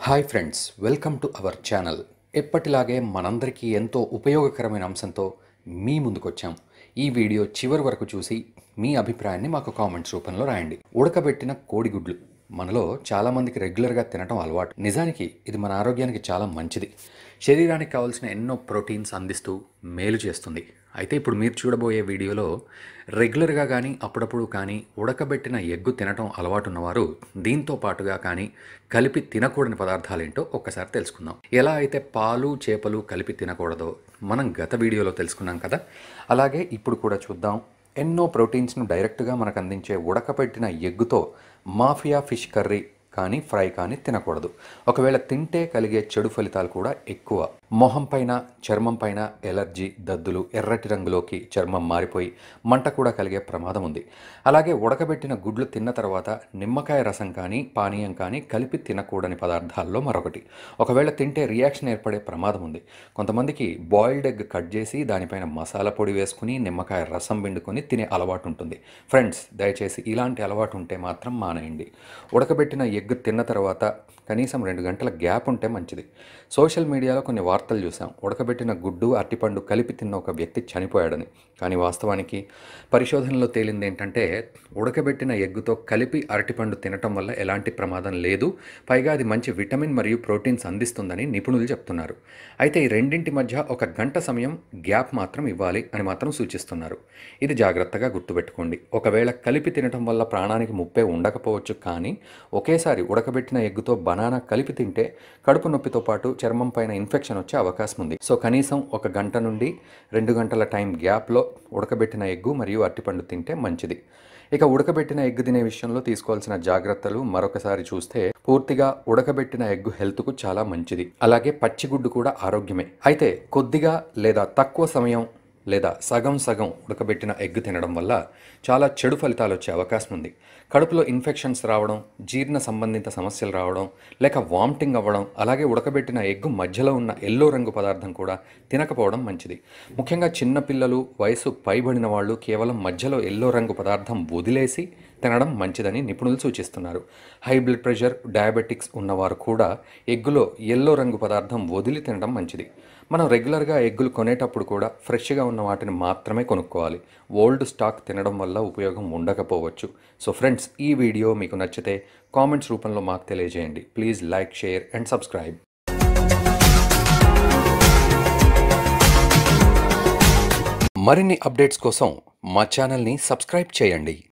hi friends welcome to our channel ఎప్పటిలాగే మనందరికీ ఎంతో ఉపయోగకరమైన అంశంతో మీ ముందుకొచ్చాం ఈ వీడియో చివరి వరకు చూసి మీ అభిప్రాయాన్ని మాకు కామెంట్స్ రూపంలో రాయండి ఉడకబెట్టిన కోడిగుడ్లు మనలో చాలామందికి రెగ్యులర్గా తినటం అలవాటు నిజానికి ఇది మన ఆరోగ్యానికి చాలా మంచిది శరీరానికి కావాల్సిన ఎన్నో ప్రోటీన్స్ అందిస్తూ మేలు చేస్తుంది అయితే ఇప్పుడు మీరు చూడబోయే వీడియోలో రెగ్యులర్గా కానీ అప్పుడప్పుడు కానీ ఉడకబెట్టిన ఎగ్గు తినటం అలవాటు ఉన్నవారు దీంతో పాటుగా కానీ కలిపి తినకూడని పదార్థాలేంటో ఒక్కసారి తెలుసుకుందాం ఎలా అయితే పాలు చేపలు కలిపి తినకూడదో మనం గత వీడియోలో తెలుసుకున్నాం కదా అలాగే ఇప్పుడు కూడా చూద్దాం ఎన్నో ప్రోటీన్స్ను డైరెక్ట్గా మనకు అందించే ఉడకబెట్టిన ఎగ్గుతో మాఫియా ఫిష్ కర్రీ కానీ ఫ్రై కానీ తినకూడదు ఒకవేళ తింటే కలిగే చెడు ఫలితాలు కూడా ఎక్కువ మొహం పైన చర్మం పైన ఎలర్జీ దద్దులు ఎర్రటి రంగులోకి చర్మం మారిపోయి మంట కూడా కలిగే ప్రమాదం ఉంది అలాగే ఉడకబెట్టిన గుడ్లు తిన్న తర్వాత నిమ్మకాయ రసం కానీ పానీయం కానీ కలిపి తినకూడని పదార్థాల్లో మరొకటి ఒకవేళ తింటే రియాక్షన్ ఏర్పడే ప్రమాదం ఉంది కొంతమందికి బాయిల్డ్ ఎగ్ కట్ చేసి దానిపైన మసాలా పొడి వేసుకుని నిమ్మకాయ రసం పిండుకొని తినే అలవాటు ఉంటుంది ఫ్రెండ్స్ దయచేసి ఇలాంటి అలవాటు ఉంటే మాత్రం మానేయండి ఉడకబెట్టిన ఎగ్ తిన్న తర్వాత కనీసం రెండు గంటల గ్యాప్ ఉంటే మంచిది సోషల్ మీడియాలో కొన్ని వార్తలు చూసాం ఉడకబెట్టిన గుడ్డు అరటిపండు కలిపి తిన్న ఒక వ్యక్తి చనిపోయాడని కానీ వాస్తవానికి పరిశోధనలో తేలింది ఏంటంటే ఉడకబెట్టిన ఎగ్గుతో కలిపి అరటిపండు తినటం వల్ల ఎలాంటి ప్రమాదం లేదు పైగా అది మంచి విటమిన్ మరియు ప్రోటీన్స్ అందిస్తుందని నిపుణులు చెప్తున్నారు అయితే ఈ రెండింటి మధ్య ఒక గంట సమయం గ్యాప్ మాత్రం ఇవ్వాలి అని మాత్రం సూచిస్తున్నారు ఇది జాగ్రత్తగా గుర్తుపెట్టుకోండి ఒకవేళ కలిపి తినటం వల్ల ప్రాణానికి ముప్పే ఉండకపోవచ్చు కానీ ఒకేసారి ఉడకబెట్టిన ఎగ్గుతో బనానా కలిపి తింటే కడుపు నొప్పితో పాటు చర్మం పైన ఇన్ఫెక్షన్ వచ్చే అవకాశం ఉంది సో కనీసం ఒక గంట నుండి రెండు గంటల టైం గ్యాప్లో ఉడకబెట్టిన ఎగ్గు మరియు అరటిపండు తింటే మంచిది ఇక ఉడకబెట్టిన ఎగ్ తినే విషయంలో తీసుకోవాల్సిన జాగ్రత్తలు మరొకసారి చూస్తే పూర్తిగా ఉడకబెట్టిన ఎగ్ హెల్త్కు చాలా మంచిది అలాగే పచ్చిగుడ్డు కూడా ఆరోగ్యమే అయితే కొద్దిగా లేదా తక్కువ సమయం లేదా సగం సగం ఉడకబెట్టిన ఎగ్ తినడం వల్ల చాలా చెడు ఫలితాలు వచ్చే అవకాశం ఉంది కడుపులో ఇన్ఫెక్షన్స్ రావడం జీర్ణ సంబంధిత సమస్యలు రావడం లేక వామిటింగ్ అవ్వడం అలాగే ఉడకబెట్టిన ఎగ్గు మధ్యలో ఉన్న ఎల్లో రంగు పదార్థం కూడా తినకపోవడం మంచిది ముఖ్యంగా చిన్నపిల్లలు వయసు పైబడిన వాళ్ళు కేవలం మధ్యలో ఎల్లో రంగు పదార్థం వదిలేసి తినడం మంచిదని నిపుణులు సూచిస్తున్నారు హై బ్లడ్ ప్రెషర్ డయాబెటిక్స్ ఉన్నవారు కూడా ఎగ్గులో ఎల్లో రంగు పదార్థం వదిలి తినడం మంచిది మనం రెగ్యులర్గా ఎగ్గులు కొనేటప్పుడు కూడా ఫ్రెష్గా ఉన్న వాటిని మాత్రమే కొనుక్కోవాలి ఓల్డ్ స్టాక్ తినడం వల్ల ఉపయోగం ఉండకపోవచ్చు సో ఫ్రెండ్స్ ఈ వీడియో మీకు నచ్చితే కామెంట్స్ రూపంలో మాకు తెలియజేయండి please like share and subscribe మరిన్ని అప్డేట్స్ కోసం మా ఛానల్ని సబ్స్క్రైబ్ చేయండి